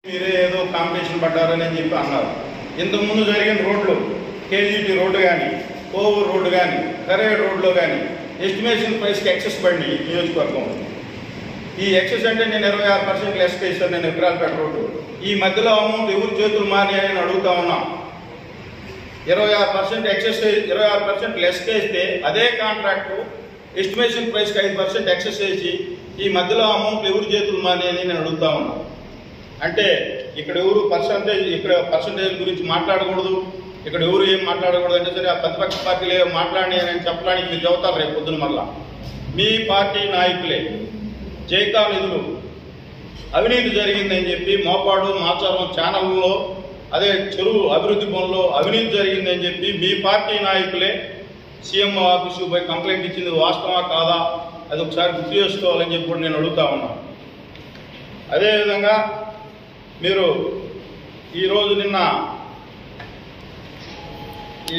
మీరే ఏదో కాంపిటీషన్ పడ్డారని అని చెప్పి అన్నారు ఇంతకుముందు జరిగిన రోడ్లు కేజీటీ రోడ్డు కానీ కోవూరు రోడ్డు కానీ కరేడ్ రోడ్లో కానీ ఎస్టిమేషన్ ప్రైస్కి ఎక్సెస్ పడి నియోజకవర్గంలో ఈ ఎక్సెస్ అంటే నేను ఇరవై ఆరు పర్సెంట్ లెస్ చేశాను నేను ఎకరాలపేట రోడ్డు ఈ మధ్యలో అమౌంట్ ఎవరు చేతులు మారినాయని అడుగుతా ఉన్నా ఇరవై ఆరు పర్సెంట్ ఎక్సెస్ ఇరవై ఆరు పర్సెంట్ లెస్ చేస్తే అదే కాంట్రాక్టు ఎస్టిమేషన్ ప్రైస్కి ఐదు పర్సెంట్ ఎక్సెస్ చేసి ఈ మధ్యలో అమౌంట్ ఎవరు చేతులు మారినాయని నేను అడుగుతా ఉన్నా అంటే ఇక్కడ ఎవరు పర్సంటేజ్ ఇక్కడ పర్సంటేజ్ గురించి మాట్లాడకూడదు ఇక్కడ ఎవరు ఏం మాట్లాడకూడదు అంటే సరే ఆ ప్రతిపక్ష పార్టీలు ఏం మాట్లాడి అని చెప్పడానికి మీరు చెబుతారు రేపు పొద్దున మళ్ళా మీ పార్టీ నాయకులే జైకా నిధులు అవినీతి జరిగిందని చెప్పి మోపాడు మాచారం ఛానల్లో అదే చెరువు అభివృద్ధి పనుల్లో అవినీతి జరిగిందని చెప్పి మీ పార్టీ నాయకులే సీఎం ఆఫీసు పోయి కంప్లైంట్ ఇచ్చింది వాస్తవా కాదా అది ఒకసారి గుర్తు చేసుకోవాలని చెప్పి కూడా నేను అడుగుతా ఉన్నాను అదేవిధంగా మీరు ఈరోజు నిన్న ఈ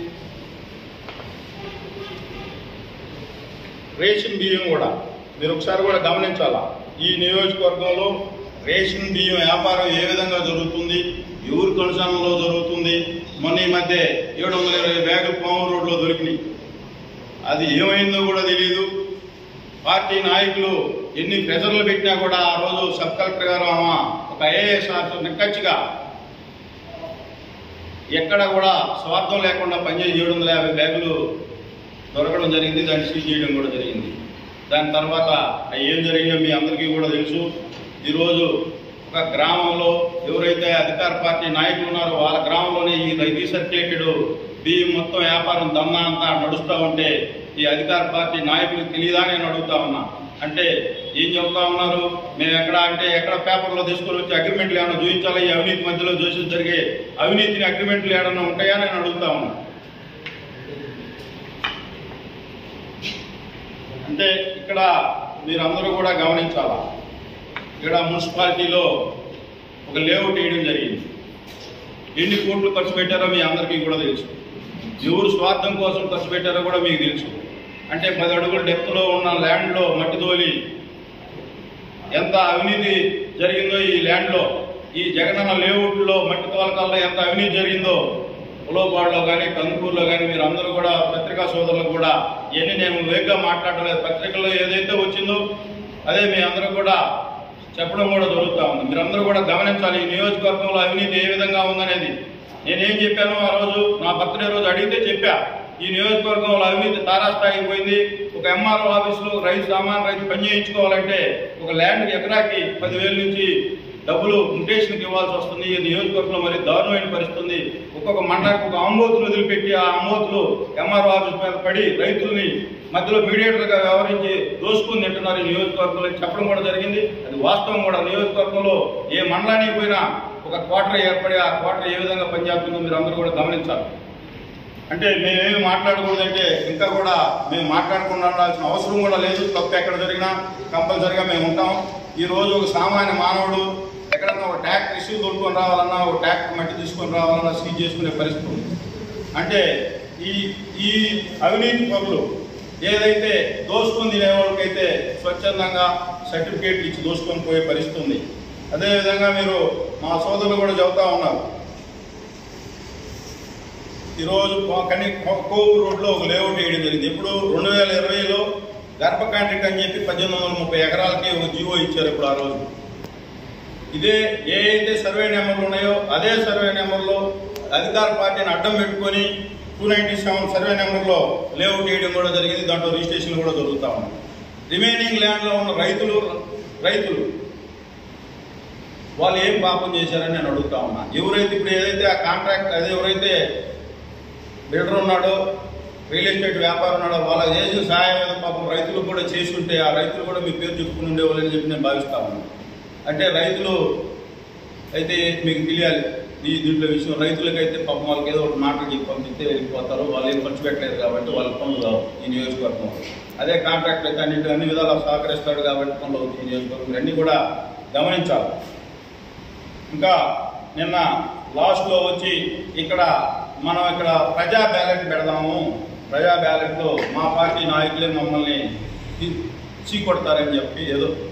రేషన్ బియ్యం కూడా మీరు ఒకసారి కూడా గమనించాలా ఈ నియోజకవర్గంలో రేషన్ బియ్యం వ్యాపారం ఏ విధంగా జరుగుతుంది ఎవరి కొనసాగంలో జరుగుతుంది మొన్న ఈ మధ్య ఏడు వందల ఇరవై బ్యాగులు పాము రోడ్లో దొరికినాయి అది ఏమైందో కూడా తెలియదు పార్టీ నాయకులు ఎన్ని ప్రెజర్లు పెట్టినా కూడా ఆ రోజు సబ్ కలెక్టర్ గారు ఆమె ఒక ఐఏఎస్ ఆఫీసర్ నిక్కచ్చిగా ఎక్కడ కూడా స్వార్థం లేకుండా పనిచేసి ఏడు వందల యాభై బ్యాగులు దొరకడం జరిగింది దాన్ని సీజ్ చేయడం కూడా జరిగింది దాని తర్వాత అవి ఏం జరిగిందో మీ అందరికీ కూడా తెలుసు ఈరోజు ఒక గ్రామంలో ఎవరైతే అధికార పార్టీ నాయకులు ఉన్నారో వాళ్ళ గ్రామంలోనే ఈ రీసర్క్యులేటెడ్ బియ్యం మొత్తం వ్యాపారం దన్నా అంతా నడుస్తూ ఉంటే ఈ అధికార పార్టీ నాయకులకు తెలియదా నేను అడుగుతా ఉన్నా అంటే ఏం చెప్తా ఉన్నారు మేము ఎక్కడ అంటే ఎక్కడ పేపర్లో తీసుకొని వచ్చి అగ్రిమెంట్లు ఏమైనా చూపించాలా ఈ అవినీతి మధ్యలో చూసి జరిగే అవినీతిని అగ్రిమెంట్లు ఏమైనా ఉంటాయా నేను అడుగుతా ఉన్నా అంటే ఇక్కడ మీరందరూ కూడా గమనించాలా ఇక్కడ మున్సిపాలిటీలో ఒక లేఅవుట్ వేయడం జరిగింది ఎన్ని కోట్లు ఖర్చు పెట్టారో మీ అందరికీ కూడా తెలుసు ఎవరు స్వార్థం కోసం ఖర్చు పెట్టారో కూడా మీకు తెలుసు అంటే పది అడుగుల డెప్త్లో ఉన్న ల్యాండ్లో మట్టి తోలి ఎంత అవినీతి జరిగిందో ఈ ల్యాండ్లో ఈ జగనన్న లేఅవుట్లో మట్టి తోలకాల్లో ఎంత అవినీతి జరిగిందో ఉలోపాడులో కానీ కందుకూరులో కానీ మీరు అందరూ కూడా పత్రికా సోదరులకు కూడా ఇవన్నీ నేను వేగ్గా మాట్లాడడం లేదు పత్రికల్లో ఏదైతే వచ్చిందో అదే మీ అందరూ కూడా చెప్పడం కూడా జరుగుతూ ఉంది మీరందరూ కూడా గమనించాలి ఈ నియోజకవర్గంలో అవినీతి ఏ విధంగా ఉందనేది నేనేం చెప్పాను ఆ రోజు నా బర్త్డే రోజు అడిగితే చెప్పా ఈ నియోజకవర్గంలో అవినీతి తారాస్థాయికి పోయింది ఒక ఎంఆర్ఓ ఆఫీసులో రైతు సామాన్ రైతు పని చేయించుకోవాలంటే ఒక ల్యాండ్ ఎకరాకి పదివేల నుంచి డబ్బులు ముటేషన్కి ఇవ్వాల్సి వస్తుంది ఈ నియోజకవర్గంలో మరి దారుణమైన పరిస్థితి ఉంది ఒక్కొక్క మండలకు ఒక ఆంబోతులు వదిలిపెట్టి ఆ ఆంబోతులు ఎంఆర్ఓ ఆఫీస్ మీద పడి రైతుల్ని మధ్యలో మీడియేటర్గా వ్యవహరించి దోసుకుని తింటున్నారు ఈ నియోజకవర్గంలో చెప్పడం కూడా జరిగింది అది వాస్తవం కూడా నియోజకవర్గంలో ఏ మండలానికి పోయినా ఒక క్వార్టర్ ఏర్పడి ఆ క్వార్టర్ ఏ విధంగా పనిచేస్తుందో మీరు అందరూ కూడా గమనించాలి అంటే మేమేమి మాట్లాడకూడదంటే ఇంకా కూడా మేము మాట్లాడకుండా ఉండాల్సిన అవసరం కూడా లేదు తప్పు ఎక్కడ జరిగినా కంపల్సరిగా మేము ఉంటాం ఈ రోజు ఒక సామాన్య మానవుడు ఎక్కడన్నా ఒక ట్యాక్టర్ ఇష్యూ దొరుకుని రావాలన్నా ఒక ట్యాక్టర్ మట్టి తీసుకొని రావాలన్నా సీజ్ చేసుకునే పరిస్థితి ఉంది అంటే ఈ ఈ అవినీతి పనులు ఏదైతే దోసుకొని తినే వాళ్ళకైతే స్వచ్ఛందంగా సర్టిఫికేట్ ఇచ్చి దోసుకొని పోయే పరిస్థితి ఉంది అదేవిధంగా మీరు మా సోదరులు కూడా చెబుతా ఉన్నారు ఈరోజు కని కోవూరు రోడ్లో ఒక లేఅవుట్ వేయడం జరిగింది ఇప్పుడు రెండు వేల ఇరవైలో గర్భకాండ్రిక అని చెప్పి పద్దెనిమిది వందల ముప్పై ఎకరాలకి ఒక జీవో ఇచ్చారు ఇప్పుడు ఆ రోజు ఇదే ఏ అయితే సర్వే నెంబర్లు ఉన్నాయో అదే సర్వే నెంబర్లో అధికార పార్టీని అడ్డం పెట్టుకొని టూ నైన్టీ సెవెన్ సర్వే నెంబర్లో లేఅవుట్ వేయడం కూడా జరిగింది దాంట్లో రిజిస్ట్రేషన్ కూడా జరుగుతూ ఉంది రిమైనింగ్ ల్యాండ్లో ఉన్న రైతులు రైతులు వాళ్ళు ఏం పాపం చేశారని నేను అడుగుతా ఉన్నా ఎవరైతే ఇప్పుడు ఏదైతే ఆ కాంట్రాక్ట్ అదే ఎవరైతే బిల్డర్ ఉన్నాడో రియల్ ఎస్టేట్ వ్యాపారం ఉన్నాడో వాళ్ళకి చేసిన సహాయం ఏదో పాపం రైతులు కూడా చేసి ఉంటే ఆ రైతులు కూడా మీ పేరు చెప్పుకుని ఉండేవాళ్ళని చెప్పి నేను భావిస్తా ఉన్నాను అంటే రైతులు అయితే మీకు తెలియాలి ఈ దీంట్లో విషయం రైతులకైతే పాపం వాళ్ళకి ఏదో ఒక మాట చెప్పి పంపిస్తే వెళ్ళిపోతారు వాళ్ళు ఏం ఖర్చు పెట్టలేదు కాబట్టి వాళ్ళ పనులు కావు ఈ నియోజకవర్గం అదే కాంట్రాక్ట్ అయితే అన్నింటి అన్ని విధాలా సహకరిస్తాడు కాబట్టి పనులు అవుతాయి ఈ నియోజకవర్గం ఇవన్నీ కూడా గమనించాలి ఇంకా నిన్న లాస్ట్లో వచ్చి ఇక్కడ మనం ఇక్కడ ప్రజా బ్యాలెట్ పెడదాము ప్రజా బ్యాలెట్లో మా పార్టీ నాయకులే మమ్మల్ని చీ- చీకొడతారని చెప్పి ఏదో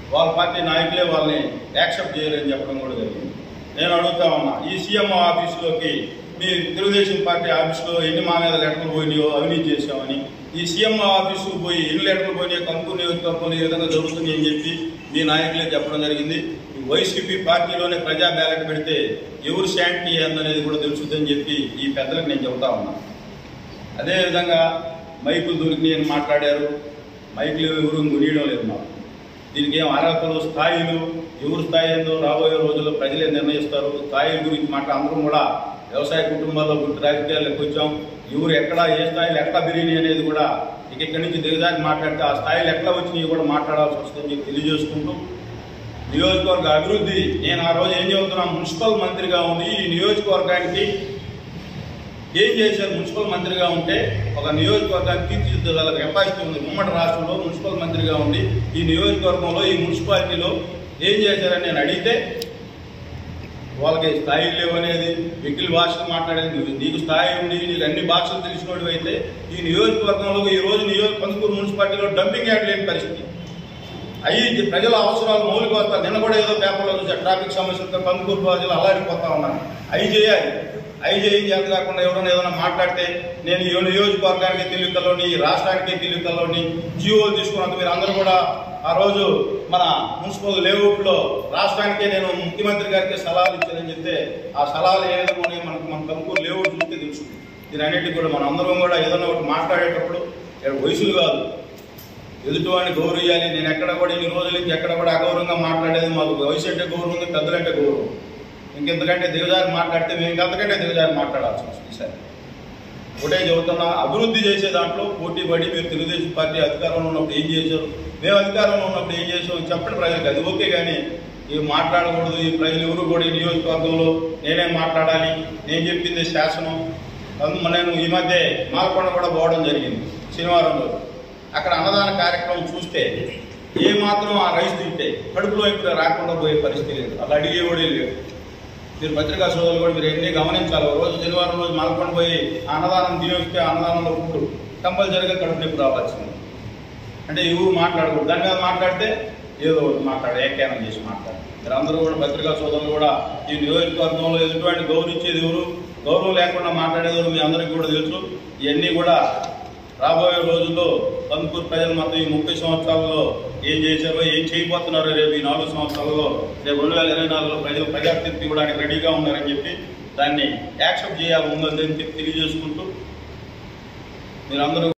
వాళ్ళ పార్టీ నాయకులే వాళ్ళని యాక్సెప్ట్ చేయలేని చెప్పడం కూడా జరిగింది నేను అడుగుతా ఉన్నా ఈ సీఎం ఆఫీసులోకి మీ తెలుగుదేశం పార్టీ ఆఫీసులో ఎన్ని మా మీద లెటర్లు పోయినాయో అవినీతి చేశామని ఈ సీఎం ఆఫీసుకు పోయి ఎన్ని లెటర్లు పోయినాయో కంకు నియోజకవర్గంలో ఈ విధంగా జరుగుతుంది అని చెప్పి మీ నాయకులే చెప్పడం జరిగింది ఈ వైసీపీ పార్టీలోనే ప్రజా బ్యాలెట్ పెడితే ఎవరు శాంతి ఏందనేది కూడా తెలుసుద్దని చెప్పి ఈ పెద్దలకు నేను చెబుతా ఉన్నా అదేవిధంగా మైకులు దొరికి అని మాట్లాడారు మైకులు ఎవరు గునియడం లేదు మాకు దీనికి ఏం అర్హతలు స్థాయిలు ఎవరు స్థాయి ఏందో రాబోయే రోజుల్లో ప్రజలే నిర్ణయిస్తారు స్థాయిల గురించి మాట అందరం కూడా వ్యవసాయ కుటుంబాల్లో పుట్టి రాజకీయాల్లోకి వచ్చాం ఎవరు ఎక్కడ ఏ స్థాయిలో ఎట్లా బిర్యానీ అనేది కూడా ఇక ఇక్కడి నుంచి దిగజారి మాట్లాడితే ఆ స్థాయిలు ఎట్లా వచ్చినాయి కూడా మాట్లాడాల్సి వస్తుందని చెప్పి తెలియజేసుకుంటూ నియోజకవర్గ అభివృద్ధి నేను ఆ రోజు ఏం చెబుతున్నా మున్సిపల్ మంత్రిగా ఉండి ఈ నియోజకవర్గానికి ఏం చేశారు మున్సిపల్ మంత్రిగా ఉంటే ఒక నియోజకవర్గాన్ని తీర్చిదిద్దగల కెపాసిటీ ఉంది ఉమ్మడి రాష్ట్రంలో మున్సిపల్ మంత్రిగా ఉండి ఈ నియోజకవర్గంలో ఈ మున్సిపాలిటీలో ఏం చేశారని నేను అడిగితే వాళ్ళకి స్థాయి లేవు అనేది వెకిల్ భాషలు మాట్లాడేది నువ్వు నీకు స్థాయి ఉండి నీకు అన్ని భాషలు తెలిసినోడు అయితే ఈ నియోజకవర్గంలో ఈ రోజు నియోజక కందుకూరు మున్సిపాలిటీలో డంపింగ్ యార్డ్ లేని పరిస్థితి అయ్యి ప్రజల అవసరాలు మౌలిక వస్తారు నిన్న కూడా ఏదో పేపర్లో చూసా ట్రాఫిక్ సమస్యలతో కందుకూరు ప్రజలు అల్లాడిపోతా ఉన్నారు అవి చేయాలి అవి చేయించి అంత కాకుండా ఎవరైనా ఏదైనా మాట్లాడితే నేను ఈ నియోజకవర్గానికి తెలివికల్లోని ఈ రాష్ట్రానికి తెలివికల్లోని జీవోలు తీసుకున్నంత మీరు అందరూ కూడా ఆ రోజు మన మున్సిపల్ లేఅవుట్లో రాష్ట్రానికే నేను ముఖ్యమంత్రి గారికి సలహాలు ఇచ్చానని చెప్తే ఆ సలహాలు ఏ విధంగా ఉన్నాయో మనకు మన కందుకూరు లేఅవుట్ చూస్తే తెలుసు దీని అన్నిటికీ కూడా మన అందరం కూడా ఏదైనా ఒకటి మాట్లాడేటప్పుడు ఇక్కడ వయసులు కాదు ఎదుటివాడిని గౌరవించాలి నేను ఎక్కడ కూడా ఇన్ని రోజుల నుంచి ఎక్కడ కూడా అగౌరవంగా మాట్లాడేది మాకు వయసు అంటే గౌరవం ఉంది పెద్దలంటే గౌరవం ఇంకెంతకంటే దిగజారి మాట్లాడితే మేము ఇంకంతకంటే దిగజారి మాట్లాడాల్సి వస్తుంది ఈసారి ఒకటే చెబుతున్నా అభివృద్ధి చేసే దాంట్లో పోటీ పడి మీరు తెలుగుదేశం పార్టీ అధికారంలో ఉన్నప్పుడు ఏం చేశారు మేము అధికారంలో ఉన్నప్పుడు ఏం చేసాం చెప్పండి ప్రజలకు అది ఓకే కానీ ఇవి మాట్లాడకూడదు ఈ ప్రజలు ఎవరు కూడా ఈ నియోజకవర్గంలో నేనే మాట్లాడాలి నేను చెప్పింది శాసనం అందుకు నేను ఈ మధ్య మాలకొండ కూడా పోవడం జరిగింది శనివారం రోజు అక్కడ అన్నదాన కార్యక్రమం చూస్తే ఏ మాత్రం ఆ రైస్ తింటే కడుపులో ఇప్పుడు రాకుండా పోయే పరిస్థితి లేదు అలా అడిగేవాడే లేదు మీరు పత్రికా సోదరులు కూడా మీరు ఎన్ని గమనించాలి ఒక రోజు శనివారం రోజు మలకొని పోయి ఆ అన్నదానం తిని వస్తే ఆ అన్నదానంలో ఫుడ్ కంపల్సరీగా కడుపు నొప్పి రావాల్సింది అంటే ఎవరు మాట్లాడకూడదు దాని మీద మాట్లాడితే ఏదో ఒకటి మాట్లాడు ఏకేనం చేసి మాట్లాడు మీరు అందరూ కూడా పత్రికా సోదరులు కూడా ఈ నియోజకవర్గంలో ఎటువంటి గౌరవించేది ఎవరు గౌరవం లేకుండా మాట్లాడేది ఎవరు మీ అందరికీ కూడా తెలుసు ఇవన్నీ కూడా రాబోయే రోజుల్లో కందుకూరు ప్రజలు మొత్తం ఈ ముప్పై సంవత్సరాల్లో ఏం చేశారో ఏం చేయబోతున్నారో రేపు ఈ నాలుగు సంవత్సరాల్లో రేపు రెండు వేల ఇరవై నాలుగులో ప్రజలు ప్రజాప్తికి ఇవ్వడానికి రెడీగా ఉన్నారని చెప్పి దాన్ని యాక్సెప్ట్ చేయాలి ఉందని చెప్పి తెలియజేసుకుంటూ మీరందరూ